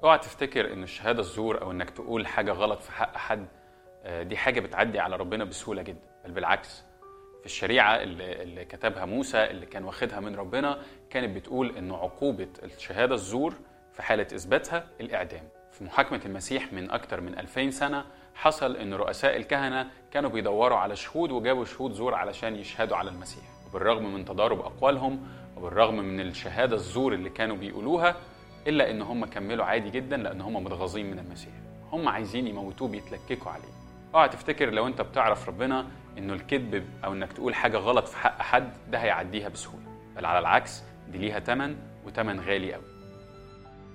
اوعى تفتكر ان الشهاده الزور او انك تقول حاجه غلط في حق حد آه، دي حاجه بتعدي على ربنا بسهوله جدا بل بالعكس في الشريعه اللي, اللي كتبها موسى اللي كان واخدها من ربنا كانت بتقول ان عقوبه الشهاده الزور في حاله اثباتها الاعدام في محاكمه المسيح من اكتر من 2000 سنه حصل ان رؤساء الكهنه كانوا بيدوروا على شهود وجابوا شهود زور علشان يشهدوا على المسيح وبالرغم من تضارب اقوالهم وبالرغم من الشهاده الزور اللي كانوا بيقولوها الا ان هم كملوا عادي جدا لان هم متغاظين من المسيح هم عايزين يموتوه بيتلككوا عليه اوعى تفتكر لو انت بتعرف ربنا انه الكذب او انك تقول حاجه غلط في حق حد ده هيعديها بسهوله بل على العكس دي ليها تمن وتمن غالي قوي